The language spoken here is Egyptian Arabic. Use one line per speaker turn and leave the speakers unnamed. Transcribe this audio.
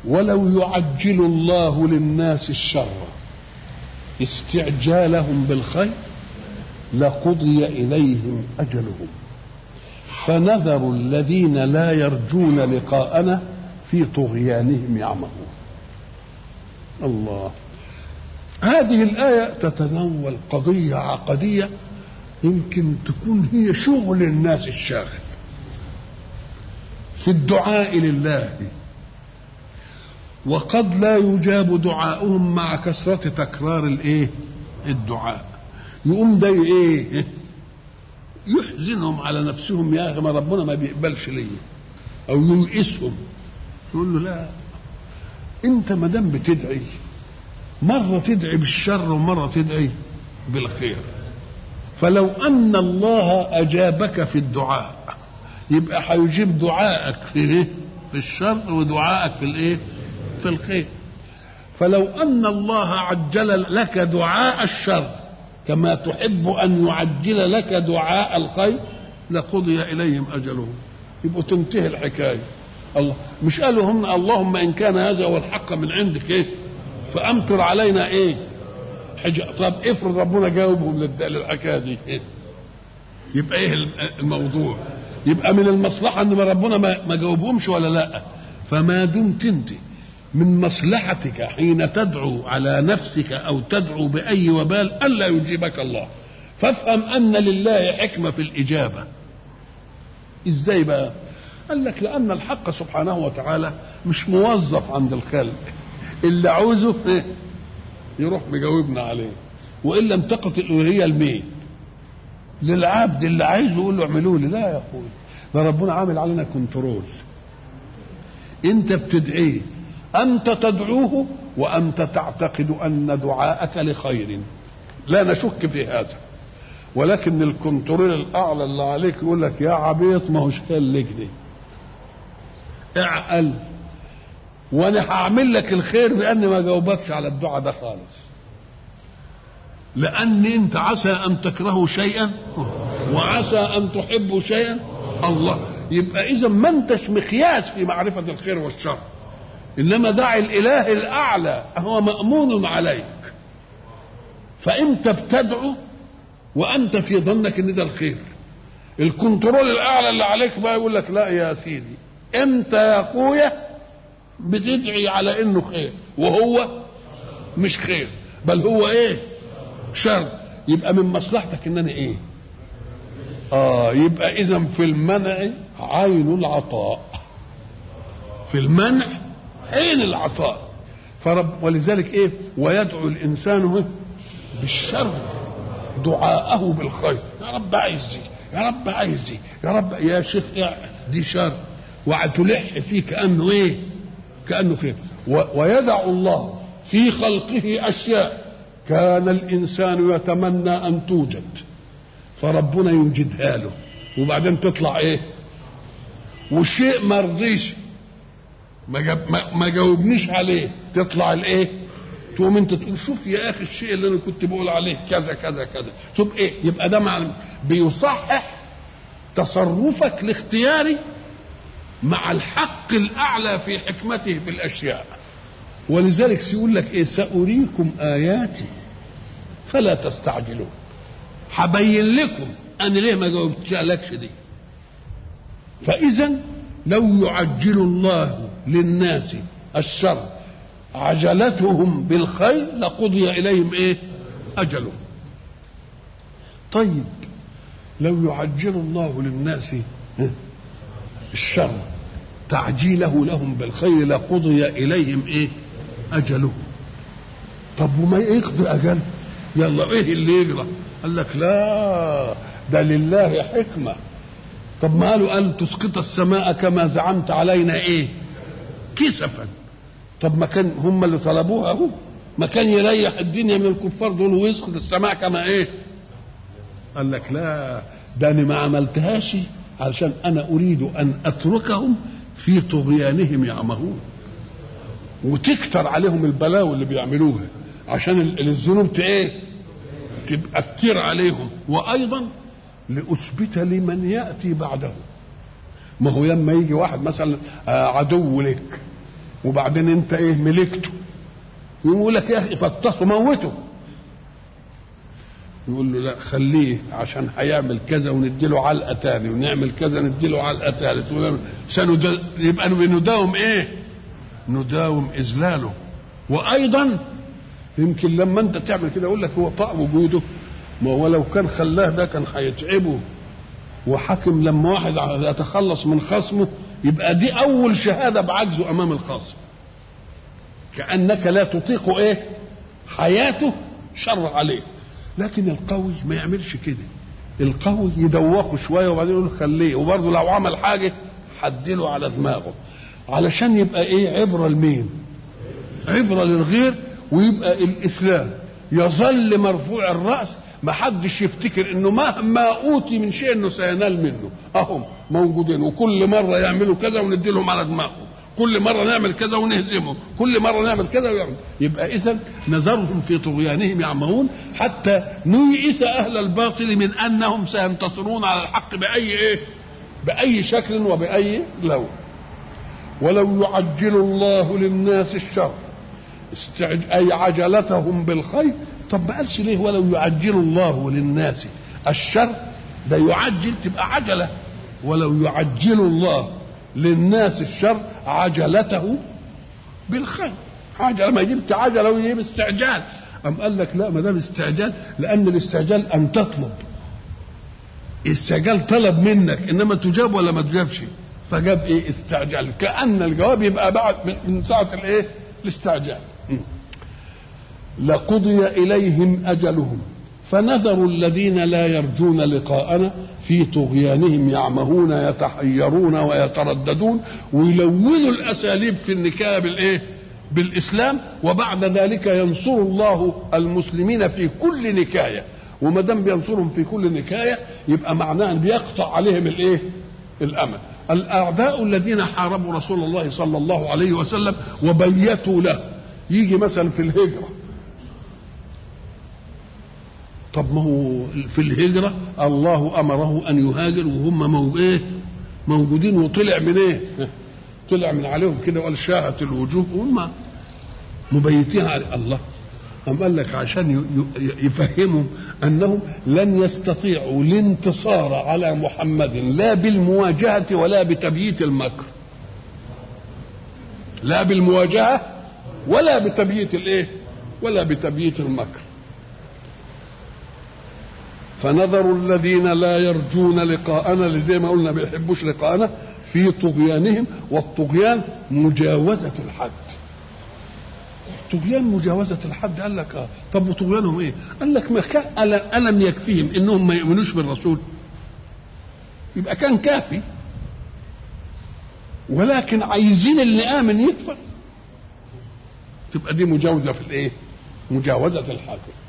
ولو يعجل الله للناس الشر استعجالهم بالخير لقضي اليهم اجلهم فنذر الذين لا يرجون لقاءنا في طغيانهم يعمهون الله هذه الآية تتناول قضية عقدية يمكن تكون هي شغل الناس الشاغل في الدعاء لله وقد لا يجاب دعاؤهم مع كثرة تكرار الايه الدعاء يقوم ده ايه يحزنهم على نفسهم يا اخي ما ربنا ما بيقبلش ليا او ييئسهم يقول له لا انت ما دام بتدعي مره تدعي بالشر ومره تدعي بالخير فلو ان الله اجابك في الدعاء يبقى هيجيب دعائك في ايه في الشر ودعائك في الايه في الخير فلو ان الله عجل لك دعاء الشر كما تحب ان يعجل لك دعاء الخير لقضي اليهم اجلهم يبقوا تنتهي الحكايه الله مش قالوا هم اللهم ان كان هذا هو الحق من عندك ايه فامطر علينا ايه حجة طب افرض ربنا جاوبهم للحكايه دي إيه؟ يبقى ايه الموضوع يبقى من المصلحه ان ربنا ما جاوبهمش ولا لا فما دمت انت من مصلحتك حين تدعو على نفسك او تدعو باي وبال الا يجيبك الله فافهم ان لله حكمه في الاجابه ازاي بقى قال لك لان الحق سبحانه وتعالى مش موظف عند الخلق اللي عاوزه إيه؟ يروح مجاوبنا عليه وان لم تقت الالوهيه لمين للعبد اللي عايزه يقول له اعملوا لي لا يا اخوي ده ربنا عامل علينا كنترول انت بتدعيه انت تدعوه وانت تعتقد ان دعاءك لخير لا نشك في هذا ولكن الكنترول الاعلى اللي عليك يقول لك يا عبيط ما هوش كان لك دي اعقل وانا هعمل لك الخير بان ما جاوبكش على الدعاء ده خالص لان انت عسى ان تكرهوا شيئا وعسى ان تحبوا شيئا الله يبقى اذا ما انتش مقياس في معرفه الخير والشر انما دع الاله الاعلى هو مامون عليك فانت بتدعو وانت في ظنك ان ده الخير الكنترول الاعلى اللي عليك بقى يقول لك لا يا سيدي انت يا اخويا بتدعي على انه خير وهو مش خير بل هو ايه شر يبقى من مصلحتك ان انا ايه اه يبقى اذا في المنع عين العطاء في المنع عين العطاء فرب ولذلك ايه ويدعو الانسان بالشر دعاءه بالخير يا رب عايز دي يا رب عايز دي يا رب يا شيخ دي شر وتلح فيه كانه ايه كانه خير ويدع الله في خلقه اشياء كان الانسان يتمنى ان توجد فربنا يوجدها له وبعدين تطلع ايه وشيء ما رضيش ما, جاب ما جاوبنيش عليه تطلع الايه تقوم انت تقول شوف يا اخي الشيء اللي انا كنت بقول عليه كذا كذا كذا شوف ايه يبقى ده مع بيصحح تصرفك الاختياري مع الحق الاعلى في حكمته في الاشياء ولذلك سيقول لك ايه ساريكم اياتي فلا تستعجلون هبين لكم انا ليه ما جاوبتش دي فاذا لو يعجل الله للناس الشر عجلتهم بالخير لقضي اليهم ايه اجلهم طيب لو يعجل الله للناس الشر تعجيله لهم بالخير لقضي اليهم ايه اجلهم طب وما يقضي اجل يلا ايه اللي يجرى قال لك لا ده لله حكمه طب ما قالوا قال تسقط السماء كما زعمت علينا ايه كسفا طب ما كان هم اللي طلبوها اهو ما كان يريح الدنيا من الكفار دول ويسقط السماء كما ايه قال لك لا ده انا ما عملتهاش علشان انا اريد ان اتركهم في طغيانهم يعمهون وتكتر عليهم البلاوي اللي بيعملوها عشان الذنوب ايه تبقى كتير عليهم وايضا لاثبت لمن ياتي بعده ما هو لما يجي واحد مثلا عدو لك وبعدين انت ايه ملكته يقول لك يا اخي فطسه موته يقول له لا خليه عشان هيعمل كذا ونديله علقه تاني ونعمل كذا نديله علقه ثالث سند... يبقى بنداوم ايه؟ نداوم اذلاله وايضا يمكن لما انت تعمل كده يقول لك هو طاق وجوده ما هو لو كان خلاه ده كان هيتعبه وحكم لما واحد يتخلص من خصمه يبقى دي اول شهاده بعجزه امام الخصم كانك لا تطيق ايه حياته شر عليه لكن القوي ما يعملش كده القوي يدوخه شويه وبعدين يقول خليه وبرضه لو عمل حاجه حدله على دماغه علشان يبقى ايه عبره لمين عبره للغير ويبقى الاسلام يظل مرفوع الراس ما حدش يفتكر انه مهما اوتي من شيء انه سينال منه اهم موجودين وكل مره يعملوا كذا وندي لهم على دماغهم كل مره نعمل كذا ونهزمهم كل مره نعمل كذا ويعمل يبقى اذا نذرهم في طغيانهم يعمهون حتى نيئس اهل الباطل من انهم سينتصرون على الحق باي ايه باي شكل وباي لون ولو يعجل الله للناس الشر استعج... اي عجلتهم بالخير طب ما قالش ليه ولو يعجل الله للناس الشر ده يعجل تبقى عجله ولو يعجل الله للناس الشر عجلته بالخير عجله ما يجيب عجله ويجيب استعجال أم قال لك لا ما دام استعجال لأن الاستعجال أن تطلب استعجال طلب منك إنما تجاب ولا ما تجابش فجاب إيه استعجال كأن الجواب يبقى بعد من ساعة الإيه الاستعجال لقضي إليهم أجلهم فنذر الذين لا يرجون لقاءنا في طغيانهم يعمهون يتحيرون ويترددون ويلونوا الاساليب في النكايه بالايه؟ بالاسلام وبعد ذلك ينصر الله المسلمين في كل نكايه وما دام بينصرهم في كل نكايه يبقى معناه ان بيقطع عليهم الايه؟ الامل. الاعداء الذين حاربوا رسول الله صلى الله عليه وسلم وبيتوا له يجي مثلا في الهجره طب ما هو في الهجرة الله أمره أن يهاجر وهم مو إيه موجودين وطلع من إيه طلع من عليهم كده وقال شاهت الوجوه وهم مبيتين على الله أم قال لك عشان يفهموا أنهم لن يستطيعوا الانتصار على محمد لا بالمواجهة ولا بتبييت المكر لا بالمواجهة ولا بتبييت الإيه ولا بتبييت المكر فنذر الذين لا يرجون لقاءنا اللي زي ما قلنا ما بيحبوش لقاءنا في طغيانهم والطغيان مجاوزة الحد طغيان مجاوزة الحد قال لك اه طب وطغيانهم ايه؟ قال لك ما كان ألم يكفيهم انهم ما يؤمنوش بالرسول؟ يبقى كان كافي ولكن عايزين اللي آمن يكفر تبقى دي مجاوزة في الايه؟ مجاوزة الحد